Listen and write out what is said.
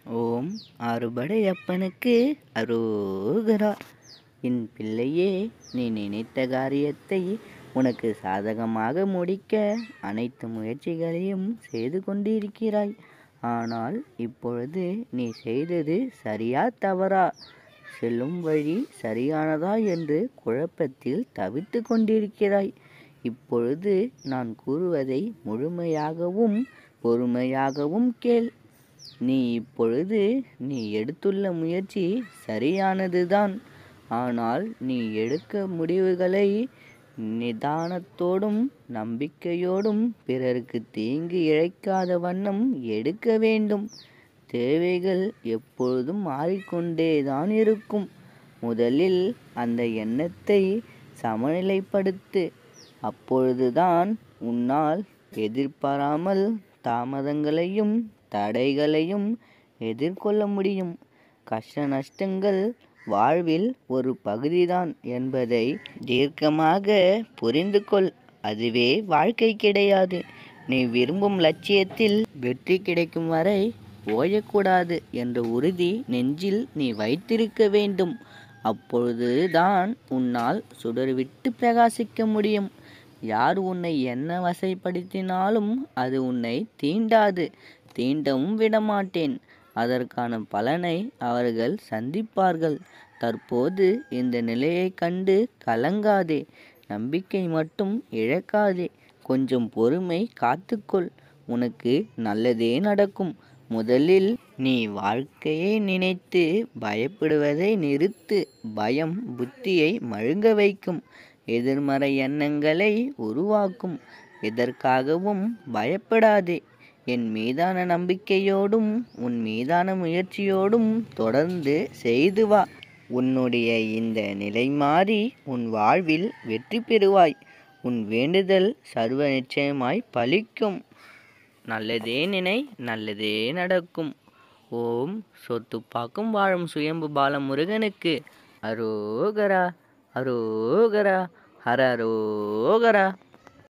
ஓம் அறுபடையப்பனுக்கு அரோகரா என் பிள்ளையே நீ நினைத்த காரியத்தை உனக்கு சாதகமாக முடிக்க அனைத்து முயற்சிகளையும் செய்து கொண்டிருக்கிறாய் ஆனால் இப்பொழுது நீ செய்தது சரியா தவறா செல்லும் வழி சரியானதா என்று குழப்பத்தில் தவித்து கொண்டிருக்கிறாய் இப்பொழுது நான் கூறுவதை முழுமையாகவும் பொறுமையாகவும் கேள் நீ இப்பொழுது நீ எடுத்துள்ள முயற்சி சரியானதுதான் ஆனால் நீ எடுக்க முடிவுகளை நிதானத்தோடும் நம்பிக்கையோடும் பிறருக்கு தீங்கு இழைக்காத வண்ணம் எடுக்க வேண்டும் தேவைகள் எப்பொழுதும் மாறிக்கொண்டேதான் இருக்கும் முதலில் அந்த எண்ணத்தை சமநிலைப்படுத்து அப்பொழுதுதான் உன்னால் எதிர்பாராமல் தாமதங்களையும் தடைகளையும் எதிர்கொள்ள முடியும் கஷ்ட நஷ்டங்கள் வாழ்வில் ஒரு பகுதிதான் என்பதை தீர்க்கமாக புரிந்து கொள் அதுவே வாழ்க்கை கிடையாது நீ விரும்பும் லட்சியத்தில் வெற்றி கிடைக்கும் வரை ஓயக்கூடாது என்ற உறுதி நெஞ்சில் நீ வைத்திருக்க வேண்டும் அப்பொழுதுதான் உன்னால் சுடர்விட்டு பிரகாசிக்க முடியும் யார் உன்னை என்ன வசைப்படுத்தினாலும் அது உன்னை தீண்டாது தீண்டவும் விடமாட்டேன் அதற்கான பலனை அவர்கள் சந்திப்பார்கள் தற்போது இந்த நிலையை கண்டு கலங்காதே நம்பிக்கை மட்டும் இழக்காதே கொஞ்சம் பொறுமை காத்துக்கொள் உனக்கு நல்லதே நடக்கும் முதலில் நீ வாழ்க்கையை நினைத்து பயப்படுவதை நிறுத்து பயம் புத்தியை மழுங்க வைக்கும் எதிர்மறை எண்ணங்களை உருவாக்கும் எதற்காகவும் பயப்படாதே என் மீதான நம்பிக்கையோடும் உன் மீதான முயற்சியோடும் தொடர்ந்து செய்து வா உன்னுடைய இந்த நிலை மாறி உன் வாழ்வில் வெற்றி பெறுவாய் உன் வேண்டுதல் சர்வ நிச்சயமாய் பலிக்கும் நல்லதே நினை நல்லதே நடக்கும் ஓம் சொத்து பாக்கும் வாழும் சுயம்பு பாலம் முருகனுக்கு அரோகரா அரோகரா ஹர அரோகரா